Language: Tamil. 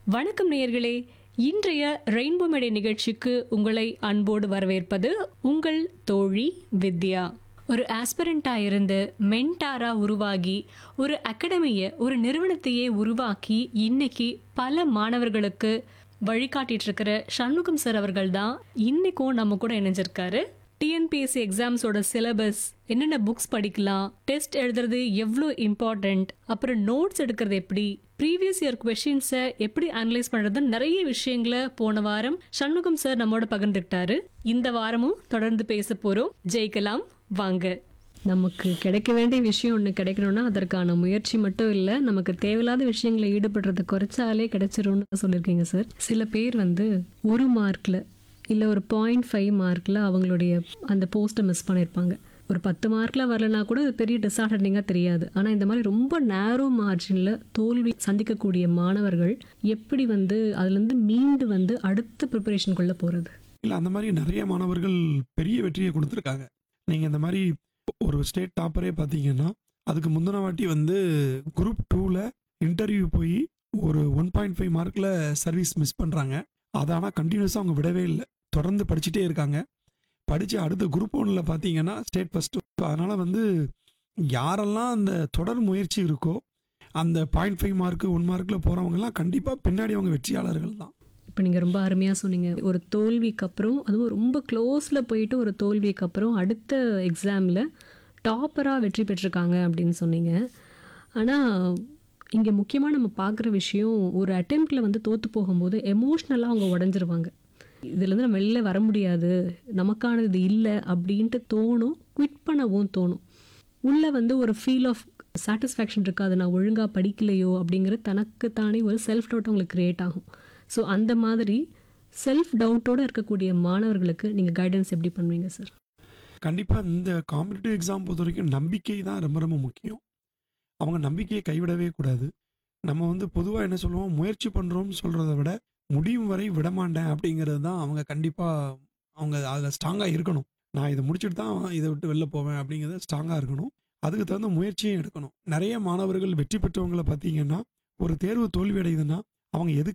வணக்கம் நேயர்களே இன்றைய ரெயின்போ மேடை நிகழ்ச்சிக்கு உங்களை அன்போடு வரவேற்பது உங்கள் தோழி வித்யா ஒரு ஆஸ்பிரண்டா இருந்து மென்டாரா உருவாகி ஒரு அகாடமியை ஒரு நிறுவனத்தையே உருவாக்கி இன்னைக்கு பல மாணவர்களுக்கு வழிகாட்டிட்டு இருக்கிற சண்முகம் சார் அவர்கள் தான் இன்னைக்கும் நம்ம கூட இணைஞ்சிருக்காரு டிஎன்பிஎஸ்சி எக்ஸாம்ஸோட சிலபஸ் என்னென்ன புக்ஸ் படிக்கலாம் டெஸ்ட் எழுதுறது எவ்வளோ இம்பார்ட்டண்ட் அப்புறம் நோட்ஸ் எடுக்கிறது எப்படி ப்ரீவியஸ் இயர் கொஷின்ஸை எப்படி அனலைஸ் பண்ணுறது நிறைய விஷயங்களை போன வாரம் சண்முகம் சார் நம்மோட பகிர்ந்துக்கிட்டாரு இந்த வாரமும் தொடர்ந்து பேச போகிறோம் ஜெயிக்கலாம் வாங்க நமக்கு கிடைக்க வேண்டிய விஷயம் ஒன்று கிடைக்கணும்னா அதற்கான முயற்சி மட்டும் இல்லை நமக்கு தேவையில்லாத விஷயங்களை ஈடுபடுறதை குறைச்சாலே கிடைச்சிரும்னு சொல்லியிருக்கீங்க சார் சில பேர் வந்து ஒரு மார்க்கில் இல்லை ஒரு பாயிண்ட் ஃபைவ் மார்க்கில் அவங்களுடைய அந்த போஸ்ட்டை மிஸ் பண்ணியிருப்பாங்க ஒரு பத்து மார்க்கில் வரலனா கூட அது பெரிய டிஸ்அட்வான்டேஜாக தெரியாது ஆனால் இந்த மாதிரி ரொம்ப நேரோ மார்ஜினில் தோல்வி சந்திக்கக்கூடிய மாணவர்கள் எப்படி வந்து அதுலேருந்து மீண்டு வந்து அடுத்த ப்ரிப்பரேஷனுக்குள்ளே போகிறது இல்லை அந்த மாதிரி நிறைய மாணவர்கள் பெரிய வெற்றியை கொடுத்துருக்காங்க நீங்கள் இந்த மாதிரி ஒரு ஸ்டேட் டாப்பரே பார்த்தீங்கன்னா அதுக்கு முந்தின வாட்டி வந்து குரூப் டூவில் இன்டர்வியூ போய் ஒரு ஒன் பாயிண்ட் ஃபைவ் மார்க்கில் சர்வீஸ் மிஸ் பண்ணுறாங்க அதை ஆனால் கண்டினியூஸாக அவங்க விடவே இல்லை தொடர்ந்து படிச்சுட்டே இருக்காங்க படித்து அடுத்த குரூப் ஒன்றில் பார்த்தீங்கன்னா ஸ்டேட் ஃபஸ்ட்டு அதனால் வந்து யாரெல்லாம் அந்த தொடர் முயற்சி இருக்கோ அந்த பாயிண்ட் ஃபைவ் மார்க்கு ஒன் மார்க்கில் போகிறவங்கலாம் கண்டிப்பாக பின்னாடி அவங்க வெற்றியாளர்கள் தான் இப்போ நீங்கள் ரொம்ப அருமையாக சொன்னீங்க ஒரு தோல்விக்கு அப்புறம் அதுவும் ரொம்ப க்ளோஸில் போயிட்டு ஒரு தோல்விக்கு அப்புறம் அடுத்த எக்ஸாமில் டாப்பராக வெற்றி பெற்றிருக்காங்க அப்படின்னு சொன்னீங்க ஆனால் இங்கே முக்கியமாக நம்ம பார்க்குற விஷயம் ஒரு அட்டெம்ப்டில் வந்து தோற்று போகும்போது எமோஷ்னலாக அவங்க உடஞ்சிருவாங்க இதுலேருந்து நம்ம வெளில வர முடியாது நமக்கானது இது இல்லை அப்படின்ட்டு தோணும் குவிட் பண்ணவும் தோணும் உள்ளே வந்து ஒரு ஃபீல் ஆஃப் சாட்டிஸ்ஃபேக்ஷன் இருக்காது நான் ஒழுங்காக படிக்கலையோ அப்படிங்கிற தனக்கு தானே ஒரு செல்ஃப் டவுட் உங்களுக்கு க்ரியேட் ஆகும் ஸோ அந்த மாதிரி செல்ஃப் டவுட்டோடு இருக்கக்கூடிய மாணவர்களுக்கு நீங்கள் கைடன்ஸ் எப்படி பண்ணுவீங்க சார் கண்டிப்பாக இந்த காம்படிட்டிவ் எக்ஸாம் பொறுத்த வரைக்கும் நம்பிக்கை தான் ரொம்ப ரொம்ப முக்கியம் அவங்க நம்பிக்கையை கைவிடவே கூடாது நம்ம வந்து பொதுவாக என்ன சொல்லுவோம் முயற்சி பண்ணுறோம்னு சொல்கிறத விட முடியும் வரை விடமாட்டேன் அப்படிங்கிறது தான் அவங்க கண்டிப்பாக அவங்க அதில் ஸ்ட்ராங்காக இருக்கணும் நான் இதை முடிச்சுட்டு தான் இதை விட்டு வெளில போவேன் அப்படிங்கிறத ஸ்ட்ராங்காக இருக்கணும் அதுக்கு தகுந்த முயற்சியும் எடுக்கணும் நிறைய மாணவர்கள் வெற்றி பெற்றவங்களை பார்த்தீங்கன்னா ஒரு தேர்வு தோல்வி அடையுதுன்னா அவங்க எதுக்கு